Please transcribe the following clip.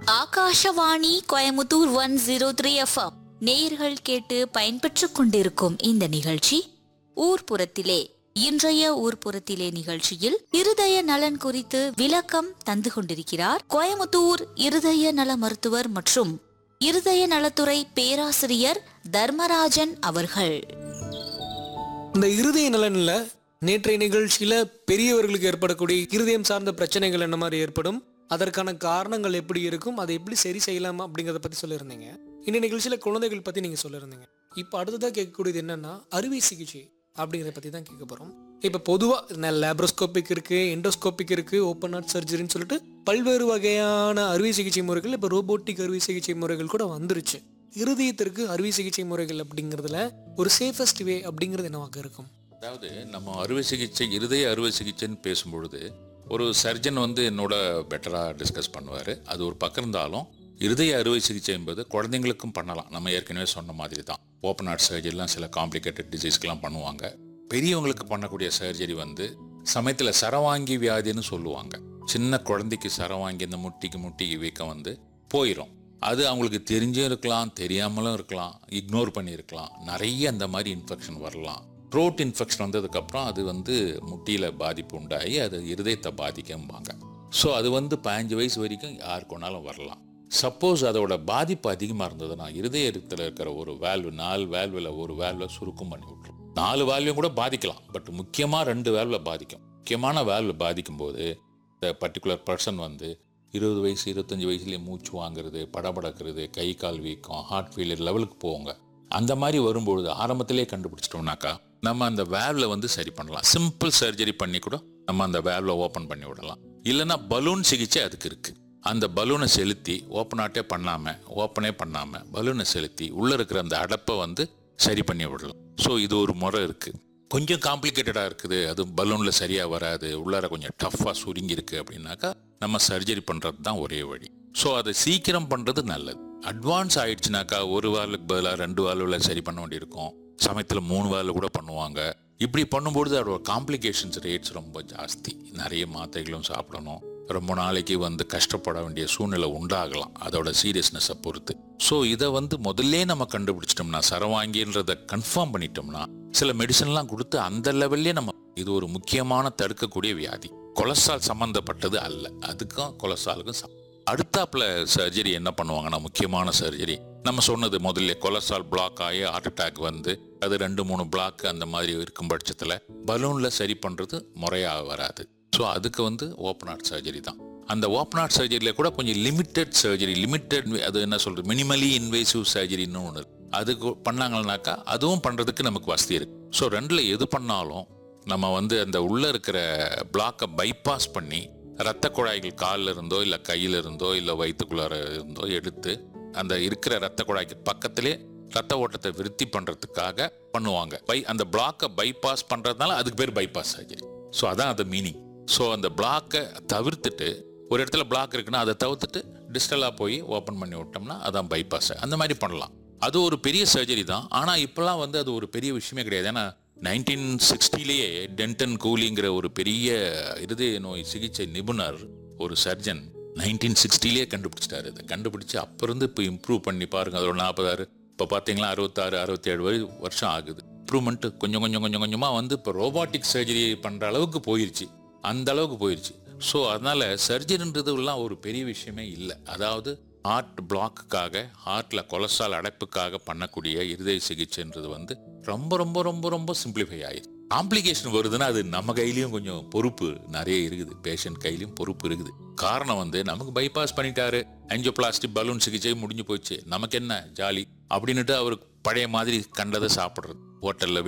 Akashvani Coimbatore one zero three FM நேயர்கள் கேட்டு பயன்பெற்றுக் கொண்டிருக்கும் இந்த நிகழ்ச்சி ஊர்ப்புறத்திலே இன்றைய ஊர்ப்புறத்திலே நிகழ்ச்சியில் இருதய நலன் குறித்து விளக்கம் தந்து கொண்டிருக்கிறார் கோயமுத்தூர் இருதய நல மருத்துவர் மற்றும் இருதய நலத்துறை பேராசிரியர் தர்மராஜன் அவர்கள் இந்த இருதய நலன்ல நேற்றைய நிகழ்ச்சியில பெரியவர்களுக்கு ஏற்படக்கூடிய இருதயம் சார்ந்த பிரச்சனைகள் என்ன மாதிரி ஏற்படும் அதற்கான காரணங்கள் எப்படி இருக்கும் அதை எப்படி சரி செய்யலாம் அப்படிங்கறத பத்தி சொல்லியிருந்தீங்க இந்த நிகழ்ச்சியில குழந்தைகள் பத்தி நீங்க சொல்லியிருந்தீங்க இப்போ அடுத்ததா கேட்கக்கூடியது என்னன்னா அறுவை சிகிச்சை அப்படிங்கிறத பத்தி தான் கேட்க போறோம் இப்போ பொதுவா லேப்ரோஸ்கோபிக் இருக்கு எண்டோஸ்கோபிக் இருக்கு ஓப்பன் ஹார்ட் சர்ஜரின்னு சொல்லிட்டு பல்வேறு வகையான அறுவை சிகிச்சை முறைகள் இப்போ ரோபோட்டிக் அறுவை சிகிச்சை முறைகள் கூட வந்துருச்சு இருதயத்திற்கு அறுவை சிகிச்சை முறைகள் அப்படிங்கிறதுல ஒரு சேஃபஸ்ட் வே அப்படிங்கிறது என்னவாக இருக்கும் அதாவது நம்ம அறுவை சிகிச்சை இருதய அறுவை சிகிச்சைன்னு பேசும்பொழுது ஒரு சர்ஜன் வந்து என்னோட பெட்டராக டிஸ்கஸ் பண்ணுவார் அது ஒரு பக்கம் இருந்தாலும் இருதய அறுவை சிகிச்சை என்பது குழந்தைங்களுக்கும் பண்ணலாம் நம்ம ஏற்கனவே சொன்ன மாதிரி தான் ஓப்பன் ஹார்ட் சர்ஜரிலாம் சில காம்ப்ளிகேட்டட் டிசீஸ்க்கெலாம் பண்ணுவாங்க பெரியவங்களுக்கு பண்ணக்கூடிய சர்ஜரி வந்து சமயத்தில் சரவாங்கி வியாதின்னு சொல்லுவாங்க சின்ன குழந்தைக்கு சரவாங்கி இந்த முட்டிக்கு முட்டிக்கு வீக்கம் வந்து போயிடும் அது அவங்களுக்கு தெரிஞ்சும் இருக்கலாம் தெரியாமலும் இருக்கலாம் இக்னோர் பண்ணியிருக்கலாம் நிறைய அந்த மாதிரி இன்ஃபெக்ஷன் வரலாம் த்ரோட் இன்ஃபெக்ஷன் வந்ததுக்கப்புறம் அது வந்து முட்டியில் பாதிப்பு உண்டாகி அது இருதயத்தை பாதிக்கும்பாங்க ஸோ அது வந்து பதினஞ்சு வயசு வரைக்கும் யாருக்கு வேணாலும் வரலாம் சப்போஸ் அதோட பாதிப்பு அதிகமாக இருந்ததுன்னா இருதயத்தில் இருக்கிற ஒரு வேல்வு நாலு வேல்வில் ஒரு வேல்வை சுருக்கம் பண்ணி விட்டுரும் நாலு வேல்வையும் கூட பாதிக்கலாம் பட் முக்கியமாக ரெண்டு வேல்வில் பாதிக்கும் முக்கியமான வேல்வு பாதிக்கும் போது இந்த பர்டிகுலர் பர்சன் வந்து இருபது வயசு இருபத்தஞ்சி வயசுலேயே மூச்சு வாங்குறது படபடக்கிறது கை கால் வீக்கம் ஹார்ட் ஃபெயிலியர் லெவலுக்கு போவாங்க அந்த மாதிரி வரும்பொழுது ஆரம்பத்திலே கண்டுபிடிச்சிட்டோம்னாக்கா நம்ம அந்த வேல்வில் வந்து சரி பண்ணலாம் சிம்பிள் சர்ஜரி பண்ணி கூட நம்ம அந்த வேல்வை ஓப்பன் பண்ணி விடலாம் இல்லைன்னா பலூன் சிகிச்சை அதுக்கு இருக்குது அந்த பலூனை செலுத்தி ஓப்பன் ஆட்டே பண்ணாமல் ஓப்பனே பண்ணாமல் பலூனை செலுத்தி உள்ளே இருக்கிற அந்த அடப்பை வந்து சரி பண்ணி விடலாம் ஸோ இது ஒரு முறை இருக்குது கொஞ்சம் காம்ப்ளிகேட்டடாக இருக்குது அது பலூனில் சரியாக வராது உள்ளார கொஞ்சம் டஃப்பாக சுருங்கி இருக்கு அப்படின்னாக்கா நம்ம சர்ஜரி பண்ணுறது தான் ஒரே வழி ஸோ அதை சீக்கிரம் பண்ணுறது நல்லது அட்வான்ஸ் ஆயிடுச்சுனாக்கா ஒரு வாரலுக்கு பதிலாக ரெண்டு வாரவில் சரி பண்ண வேண்டியிருக்கும் சமயத்தில் மூணு வாரில் கூட பண்ணுவாங்க இப்படி பண்ணும்பொழுது அதோட காம்ப்ளிகேஷன்ஸ் ரேட்ஸ் ரொம்ப ஜாஸ்தி நிறைய மாத்திரைகளும் சாப்பிடணும் ரொம்ப நாளைக்கு வந்து கஷ்டப்பட வேண்டிய சூழ்நிலை உண்டாகலாம் அதோட சீரியஸ்னஸை பொறுத்து ஸோ இதை வந்து முதல்லே நம்ம கண்டுபிடிச்சிட்டோம்னா சரவாங்கின்றதை கன்ஃபார்ம் பண்ணிட்டோம்னா சில மெடிசன்லாம் கொடுத்து அந்த லெவல்லே நம்ம இது ஒரு முக்கியமான தடுக்கக்கூடிய வியாதி கொலஸ்ட்ரால் சம்மந்தப்பட்டது அல்ல அதுக்கும் கொலஸ்ட்ராலுக்கும் சம்ம- அடுத்தாப்புல சர்ஜரி என்ன பண்ணுவாங்கன்னா முக்கியமான சர்ஜரி நம்ம சொன்னது முதல்ல கொலஸ்ட்ரால் பிளாக் ஆகி ஹார்ட் அட்டாக் வந்து அது ரெண்டு மூணு பிளாக் அந்த மாதிரி இருக்கும் பட்சத்தில் பலூனில் சரி பண்ணுறது முறையாக வராது ஸோ அதுக்கு வந்து ஓப்பன் ஹார்ட் சர்ஜரி தான் அந்த ஓப்பன் ஹார்ட் சர்ஜரியில் கூட கொஞ்சம் லிமிட்டட் சர்ஜரி லிமிட்டட் அது என்ன சொல்கிறது மினிமலி இன்வேசிவ் சர்ஜரின்னு ஒன்று இருக்கு அதுக்கு பண்ணாங்கன்னாக்கா அதுவும் பண்ணுறதுக்கு நமக்கு வசதி இருக்கு ஸோ ரெண்டில் எது பண்ணாலும் நம்ம வந்து அந்த உள்ளே இருக்கிற பிளாக்கை பைபாஸ் பண்ணி ரத்த குழாய்கள் காலில் இருந்தோ இல்லை கையில் இருந்தோ இல்லை வயிற்றுக்குள்ளார இருந்தோ எடுத்து அந்த இருக்கிற ரத்த குழாய்க்கு பக்கத்திலே ரத்த ஓட்டத்தை விருத்தி பண்ணுறதுக்காக பண்ணுவாங்க பை அந்த பிளாக்கை பைபாஸ் பண்ணுறதுனால அதுக்கு பேர் பைபாஸ் சர்ஜரி ஸோ அதான் அது மீனிங் ஸோ அந்த பிளாக்கை தவிர்த்துட்டு ஒரு இடத்துல பிளாக் இருக்குன்னா அதை தவிர்த்துட்டு டிஸ்டலாக போய் ஓப்பன் பண்ணி விட்டோம்னா அதான் பைபாஸ் அந்த மாதிரி பண்ணலாம் அது ஒரு பெரிய சர்ஜரி தான் ஆனால் இப்போலாம் வந்து அது ஒரு பெரிய விஷயமே கிடையாது ஏன்னா நைன்டீன் சிக்ஸ்டிலேயே டென்டன் கூலிங்கிற ஒரு பெரிய இருதய நோய் சிகிச்சை நிபுணர் ஒரு சர்ஜன் நைன்டீன் சிக்ஸ்டிலேயே கண்டுபிடிச்சிட்டாரு இதை கண்டுபிடிச்சு அப்போ இருந்து இப்போ இம்ப்ரூவ் பண்ணி பாருங்க அதோட நாற்பதாறு இப்போ பார்த்தீங்களா அறுபத்தாறு அறுபத்தேழு வரை வருஷம் ஆகுது இம்ப்ரூவ்மெண்ட் கொஞ்சம் கொஞ்சம் கொஞ்சம் கொஞ்சமாக வந்து இப்போ ரோபாட்டிக் சர்ஜரி பண்ணுற அளவுக்கு போயிருச்சு அந்த அளவுக்கு போயிருச்சு ஸோ அதனால சர்ஜரின்றதுலாம் ஒரு பெரிய விஷயமே இல்லை அதாவது ஹார்ட் பிளாக்குக்காக ஹார்ட்டில் கொலஸ்ட்ரால் அடைப்புக்காக பண்ணக்கூடிய இருதய சிகிச்சைன்றது வந்து ரொம்ப ரொம்ப ரொம்ப ரொம்ப சிம்பிளிஃபை ஆயிடுது காம்ப்ளிகேஷன் வருதுன்னா அது நம்ம கையிலயும் கொஞ்சம் பொறுப்பு நிறைய இருக்குது பேஷண்ட் கையிலயும் பொறுப்பு இருக்குது காரணம் வந்து நமக்கு பைபாஸ் பண்ணிட்டாரு ஆஞ்சியோபிளாஸ்டிக் பலூன் சிகிச்சை முடிஞ்சு போச்சு நமக்கு என்ன ஜாலி அப்படின்னுட்டு அவருக்கு பழைய மாதிரி கண்டதை சாப்பிட்றது ஹோட்டலில்